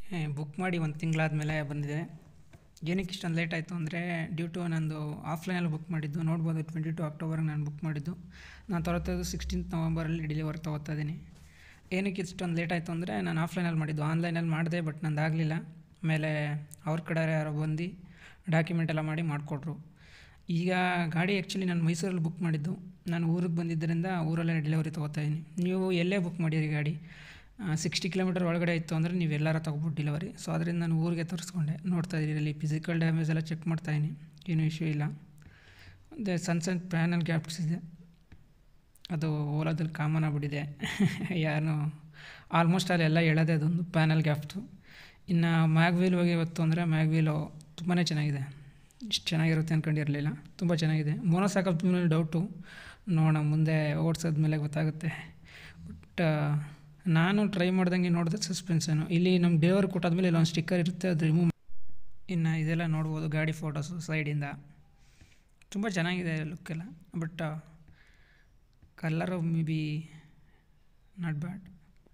book ಮಾಡಿ ಒಂದು ತಿಂಗಳಾದಮೇಲೆ ಬಂದಿದೆ ಏನಕ್ಕೆ ಇಷ್ಟೊಂದು ಲೇಟ್ ಆಯಿತು ಅಂದರೆ ಡ್ಯೂ ಟು ನಂದು ಆಫ್ಲೈನಲ್ಲಿ ಬುಕ್ ಮಾಡಿದ್ದು ನೋಡ್ಬೋದು ಟ್ವೆಂಟಿ ಟು ಅಕ್ಟೋಬರ್ಗೆ ನಾನು ಬುಕ್ ಮಾಡಿದ್ದು ನಾನು ತಗೊಳ್ತಿದ್ದು ಸಿಕ್ಸ್ಟೀನ್ತ್ ನವಂಬರಲ್ಲಿ ಡೆಲಿವರ್ ತೊಗೋತಾ ಇದ್ದೀನಿ ಏನಕ್ಕೆ ಇಷ್ಟೊಂದು ಲೇಟ್ ಆಯಿತು ಅಂದರೆ ನಾನು ಆಫ್ಲೈನಲ್ಲಿ ಮಾಡಿದ್ದು ಆನ್ಲೈನಲ್ಲಿ ಮಾಡಿದೆ ಬಟ್ ನಂದು ಆಗಲಿಲ್ಲ ಆಮೇಲೆ ಅವ್ರ ಕಡೆ ಯಾರೋ ಬಂದು ಡಾಕ್ಯುಮೆಂಟ್ ಎಲ್ಲ ಮಾಡಿ ಮಾಡಿಕೊಟ್ರು ಈಗ ಗಾಡಿ ಆ್ಯಕ್ಚುಲಿ ನಾನು ಮೈಸೂರಲ್ಲಿ ಬುಕ್ ಮಾಡಿದ್ದು ನಾನು ಊರಿಗೆ ಬಂದಿದ್ದರಿಂದ ಊರಲ್ಲೇ ಡೆಲಿವರಿ ತೊಗೋತಾ ಇದ್ದೀನಿ ನೀವು ಎಲ್ಲೇ ಬುಕ್ ಮಾಡಿರಿ ಗಾಡಿ ಸಿಕ್ಸ್ಟಿ ಕಿಲೋಮೀಟರ್ ಒಳಗಡೆ ಇತ್ತು ಅಂದರೆ ನೀವು ಎಲ್ಲಾರ ತೊಗೊಬಿಟ್ಟು ಡೆಲಿವರಿ ಸೊ ಅದರಿಂದ ನಾನು ಊರಿಗೆ ತರಿಸ್ಕೊಂಡೆ ನೋಡ್ತಾ ಇದ್ದೀರಿ ಇಲ್ಲಿ ಫಿಸಿಕಲ್ ಡ್ಯಾಮೇಜ್ ಎಲ್ಲ ಚೆಕ್ ಮಾಡ್ತಾಯಿದ್ದೀನಿ ಏನೂ ಇಶ್ಯೂ ಇಲ್ಲ ಅದೇ ಸಣ್ಣ ಸಣ್ಣ ಪ್ಯಾನಲ್ ಗ್ಯಾಪ್ಸ್ ಇದೆ ಅದು ಓಲಾದಲ್ಲಿ ಕಾಮನ್ ಆಗಿಬಿಟ್ಟಿದೆ ಯಾರು ಆಲ್ಮೋಸ್ಟ್ ಅಲ್ಲಿ ಎಲ್ಲ ಹೇಳೋದೇ ಅದೊಂದು ಪ್ಯಾನಲ್ ಗ್ಯಾಪ್ಟು ಇನ್ನು ಮ್ಯಾಗ್ವೀಲ್ ಹೋಗಿ ಇವತ್ತು ಅಂದರೆ ಮ್ಯಾಗ್ವೀಲು ತುಂಬಾ ಚೆನ್ನಾಗಿದೆ ಇಷ್ಟು ಚೆನ್ನಾಗಿರುತ್ತೆ ಅಂದ್ಕೊಂಡಿರಲಿಲ್ಲ ತುಂಬ ಚೆನ್ನಾಗಿದೆ ಮೋನೋಸಾಕಪ್ ಮೇಲೆ ಡೌಟು ನೋಡೋಣ ಮುಂದೆ ಓಡಿಸೋದ್ಮೇಲೆ ಗೊತ್ತಾಗುತ್ತೆ ಬಟ್ ನಾನು ಟ್ರೈ ಮಾಡ್ದಂಗೆ ನೋಡಿದೆ ಸಸ್ಪೆನ್ಷನು ಇಲ್ಲಿ ನಮ್ಗೆ ಡೆಲಿವರಿ ಕೊಟ್ಟಾದ್ಮೇಲೆ ಇಲ್ಲೊಂದು ಸ್ಟಿಕ್ಕರ್ ಇರುತ್ತೆ ಅದು ರಿಮೂವ್ ಇನ್ನು ಇದೆಲ್ಲ ನೋಡ್ಬೋದು ಗಾಡಿ ಫೋಟೋಸು ಸೈಡಿಂದ ತುಂಬ ಚೆನ್ನಾಗಿದೆ ಲುಕ್ಕೆಲ್ಲ but colour may be not bad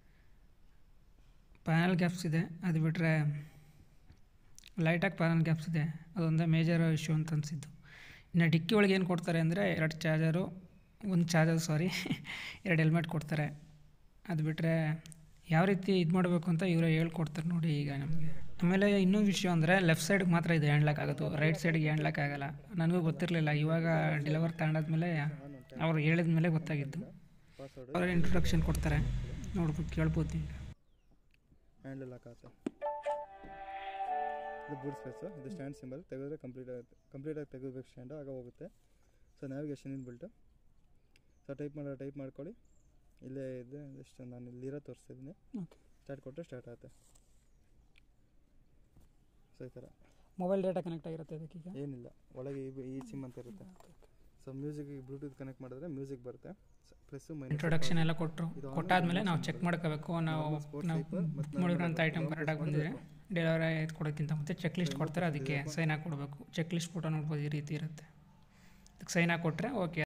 panel gaps ಇದೆ ಅದು ಬಿಟ್ಟರೆ ಲೈಟಾಗಿ ಪ್ಯಾನಲ್ ಗ್ಯಾಪ್ಸ್ ಇದೆ ಅದೊಂದೇ ಮೇಜರ್ ಇಶ್ಯೂ ಅಂತ ಅನಿಸಿದ್ದು ಇನ್ನು ಡಿಕ್ಕಿ ಒಳಗೆ ಏನು ಕೊಡ್ತಾರೆ ಅಂದರೆ ಎರಡು ಚಾರ್ಜರು ಒಂದು ಚಾರ್ಜರ್ ಸಾರಿ ಎರಡು ಹೆಲ್ಮೆಟ್ ಕೊಡ್ತಾರೆ ಅದು ಬಿಟ್ಟರೆ ಯಾವ ರೀತಿ ಇದು ಮಾಡಬೇಕು ಅಂತ ಇವರೇ ಹೇಳ್ಕೊಡ್ತಾರೆ ನೋಡಿ ಈಗ ನಮಗೆ ಆಮೇಲೆ ಇನ್ನೊಂದು ವಿಷಯ ಅಂದರೆ ಲೆಫ್ಟ್ ಸೈಡ್ಗೆ ಮಾತ್ರ ಇದು ಹ್ಯಾಂಡ್ಲಾಕ್ ಆಗೋದು ರೈಟ್ ಸೈಡ್ಗೆ ಹ್ಯಾಂಡ್ಲಾಕ್ ಆಗಲ್ಲ ನನಗೂ ಗೊತ್ತಿರಲಿಲ್ಲ ಇವಾಗ ಡೆಲಿವರ್ ತಗೊಂಡಾದ್ಮೇಲೆ ಅವ್ರು ಹೇಳಿದ ಮೇಲೆ ಗೊತ್ತಾಗಿದ್ದು ಪಾಸ್ವರ್ಡ್ ಅವರೇ ಇಂಟ್ರೊಡಕ್ಷನ್ ಕೊಡ್ತಾರೆ ನೋಡ್ಬೋದು ಕೇಳ್ಬೋದು ಈಗ ಹ್ಯಾಂಡಲ್ ಹಾಕತ್ತೆ ಇದು ಬೂಟ್ ಸ್ಪೇಸು ಇದು ಸ್ಟ್ಯಾಂಡ್ ಸಿಂಬಲ್ ತೆಗೆದ್ರೆ ಕಂಪ್ಲೀಟ್ ಆಗುತ್ತೆ ಕಂಪ್ಲೀಟಾಗಿ ತೆಗಿಬೇಕು ಸ್ಟ್ಯಾಂಡು ಆಗ ಹೋಗುತ್ತೆ so navigation inbuilt so type ಮಾಡೋ ಟೈಪ್ ಮಾಡ್ಕೊಳ್ಳಿ ಇಲ್ಲೇ ಇದೆ ಜಸ್ಟ್ ನಾನು ಇಲ್ಲಿರೋ ತೋರಿಸ್ತಿದ್ದೀನಿ ಓಕೆ ಸ್ಟಾರ್ಟ್ ಕೊಟ್ಟರೆ ಸ್ಟಾರ್ಟ್ ಆಗುತ್ತೆ ಸೊ ಈ ಥರ ಮೊಬೈಲ್ ಡೇಟಾ ಕನೆಕ್ಟ್ ಆಗಿರುತ್ತೆ ಇದಕ್ಕೀಗ ಏನಿಲ್ಲ ಒಳಗೆ ಈ ಈ ಸಿಮ್ ಅಂತ ಇರುತ್ತೆ ಸೊ ಮ್ಯೂಸಿಕ್ಗೆ ಬ್ಲೂಟೂತ್ ಕನೆಕ್ಟ್ ಮಾಡಿದ್ರೆ ಮ್ಯೂಸಿಕ್ ಬರುತ್ತೆ ಪ್ಲಸ್ಸು ಮೈನಸ್ ಇಂಟ್ರೊಡಕ್ಷನ್ ಎಲ್ಲ ಕೊಟ್ಟರು ಕೊಟ್ಟಾದ್ಮೇಲೆ ನಾವು ಚೆಕ್ ಮಾಡ್ಕೋಬೇಕು ನಾವು ನಾವು ಬುಕ್ ಮಾಡಿರೋಂಥ ಐಟಮ್ ಕರೆಕ್ಟಾಗಿ ಬಂದಿದೆ ಡೆಲಿವರಿ ಕೊಡೋಕ್ಕಿಂತ ಮುಂಚೆ ಚೆಕ್ ಲಿಸ್ಟ್ ಕೊಡ್ತಾರೆ ಅದಕ್ಕೆ ಸೈನ್ ಹಾಕಿ ಕೊಡಬೇಕು ಚೆಕ್ ಲಿಸ್ಟ್ ಫೋಟೋ ನೋಡ್ಬೋದು ಈ ರೀತಿ ಇರುತ್ತೆ ಅದಕ್ಕೆ ಸೈನ್ ಹಾಕಿ ಕೊಟ್ಟರೆ ಓಕೆ